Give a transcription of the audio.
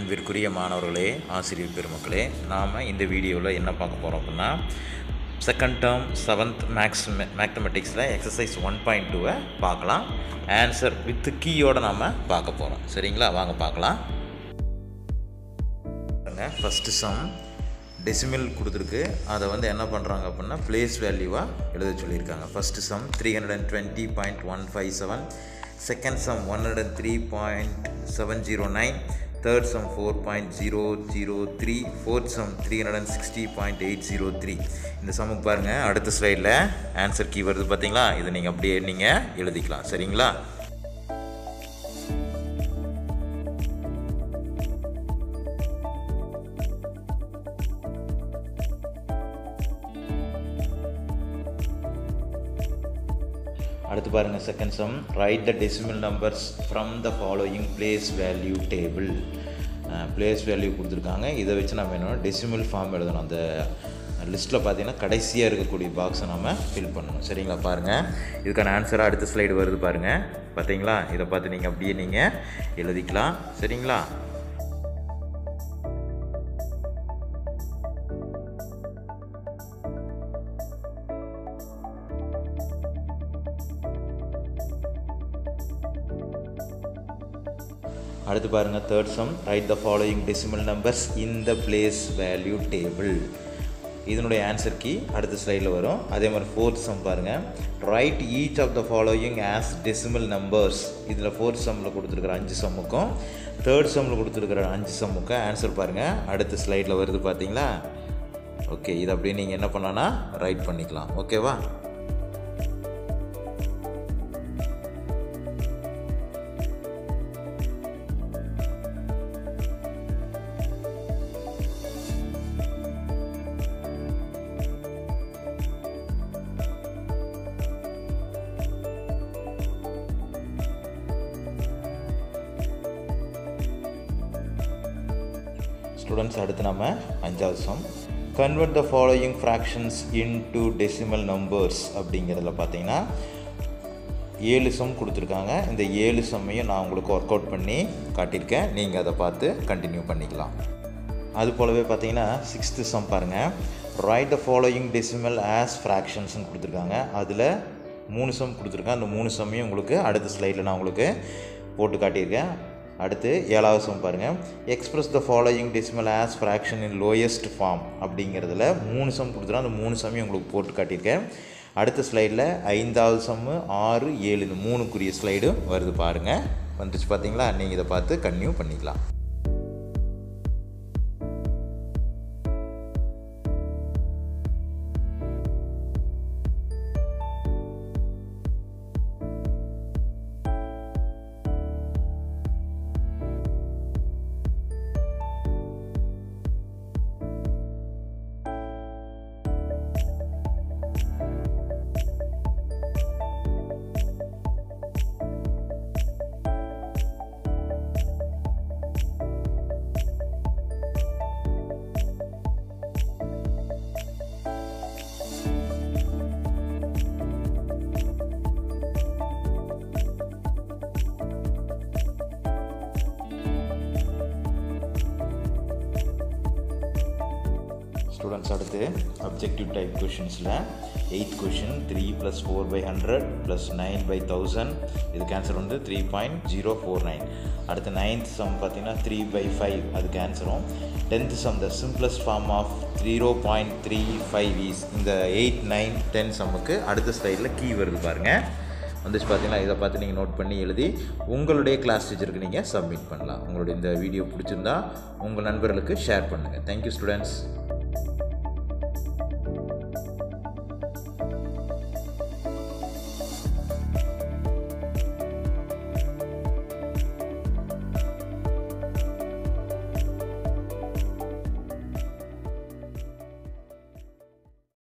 அன்பிற்குரிய மாணவர்களே ஆசிரியர் பெருமக்களே நாம் இந்த வீடியோவில் என்ன பார்க்க போகிறோம் அப்படின்னா செகண்ட் டேர்ம் செவன்த் மேக்ஸ் மேத்தமெட்டிக்ஸில் எக்ஸசைஸ் ஒன் பாயிண்ட் டூவை பார்க்கலாம் ஆன்சர் வித் கீயோடு நாம் பார்க்க போகிறோம் சரிங்களா வாங்க பார்க்கலாம் ஃபஸ்ட்டு சம் டெசிமல் கொடுத்துருக்கு அதை வந்து என்ன பண்ணுறாங்க அப்படின்னா பிளேஸ் வேல்யூவாக எழுத சொல்லியிருக்காங்க first sum three hundred and twenty point one five seven second sum one hundred three point seven zero nine third sum four point zero zero three fourth sum three hundred and sixty point eight zero three இந்த சம்முக்கு பாருங்கள் அடுத்த ஸ்லைடில் answer key வருது பார்த்தீங்களா இதை நீங்கள் அப்படியே நீங்கள் எழுதிக்கலாம் சரிங்களா அடுத்து பாருங்கள் second sum write the decimal numbers from the following place value table place value கொடுத்துருக்காங்க இதை வச்சு நம்ம என்ன டெசிமல் ஃபார்ம் எழுதணும் அந்த லிஸ்ட்டில் பார்த்தீங்கன்னா கடைசியாக இருக்கக்கூடிய பாக்ஸை நம்ம ஃபில் பண்ணணும் சரிங்களா பாருங்கள் இதுக்கான ஆன்சராக அடுத்த ஸ்லைடு வருது பாருங்கள் பார்த்தீங்களா இதை பார்த்து நீங்கள் அப்படியே நீங்கள் எழுதிக்கலாம் சரிங்களா அடுத்து பாருங்கள் third sum write the following decimal numbers in the place value table இதனுடைய ஆன்சர் கீ அடுத்த ஸ்லைடில் வரும் அதே மாதிரி ஃபோர்த் சம் பாருங்கள் write each of the following as decimal numbers இதில் ஃபோர்த் சம்மில் கொடுத்துருக்குற அஞ்சு சம்முக்கும் தேர்ட் சம்மில் கொடுத்துருக்குற அஞ்சு சம்முக்கும் ஆன்சர் பாருங்கள் அடுத்த ஸ்லைடில் வருது பார்த்தீங்களா ஓகே இது அப்படியே நீங்கள் என்ன பண்ணலான்னா ரைட் பண்ணிக்கலாம் ஓகேவா ஸ்டூடெண்ட்ஸ் அடுத்து நம்ம அஞ்சாவது sum convert the following fractions into decimal numbers அப்படிங்கிறதுல பார்த்தீங்கன்னா ஏழு சம் கொடுத்துருக்காங்க இந்த ஏழு சம்மையும் நான் உங்களுக்கு ஒர்க் அவுட் பண்ணி காட்டியிருக்கேன் நீங்கள் அதை பார்த்து கண்டினியூ பண்ணிக்கலாம் அது போலவே பார்த்தீங்கன்னா சிக்ஸ்த்து சம் பாருங்கள் write the following decimal as ஃப்ராக்ஷன்ஸ்னு கொடுத்துருக்காங்க அதில் மூணு சம் கொடுத்துருக்கேன் அந்த மூணு சம்மையும் உங்களுக்கு அடுத்த ஸ்லைடில் நான் உங்களுக்கு போட்டு காட்டியிருக்கேன் அடுத்து ஏழாவது சம் பாருங்கள் express the following decimal as fraction in lowest form அப்படிங்கிறதுல மூணு சம் கொடுத்துருக்கேன் அந்த மூணு சம்மையும் உங்களுக்கு போட்டு காட்டியிருக்கேன் அடுத்த ஸ்லைடில் ஐந்தாவது சம்மு ஆறு ஏழு இந்த மூணுக்குரிய ஸ்லைடும் வருது பாருங்கள் வந்துச்சு பார்த்தீங்களா நீங்கள் இதை பார்த்து கன்டினியூ பண்ணிக்கலாம் ஸ்டூடெண்ட்ஸ் அடுத்து அப்ஜெக்டிவ் டைப் கொஷின்ஸில் eighth question three plus four by hundred plus nine by thousand இதுக்கு ஆன்சர் வந்து three point zero four nine அடுத்து நைன்த் சம் பார்த்தீங்கன்னா த்ரீ பை ஃபைவ் அதுக்கு ஆன்சரும் tenth sum the simplest form of zero point three five is இந்த eight nine ten சம்முக்கு அடுத்த ஸ்லைடில் கீ வருது பாருங்கள் வந்துச்சு பார்த்தீங்கன்னா இதை பார்த்து நீங்கள் நோட் பண்ணி எழுதி உங்களுடைய கிளாஸ் டீச்சருக்கு நீங்கள் சப்மிட் பண்ணலாம் உங்களுடைய இந்த வீடியோ பிடிச்சிருந்தா உங்கள் நண்பர்களுக்கு ஷேர் பண்ணுங்கள் தேங்க்யூ ஸ்டூடெண்ட்ஸ்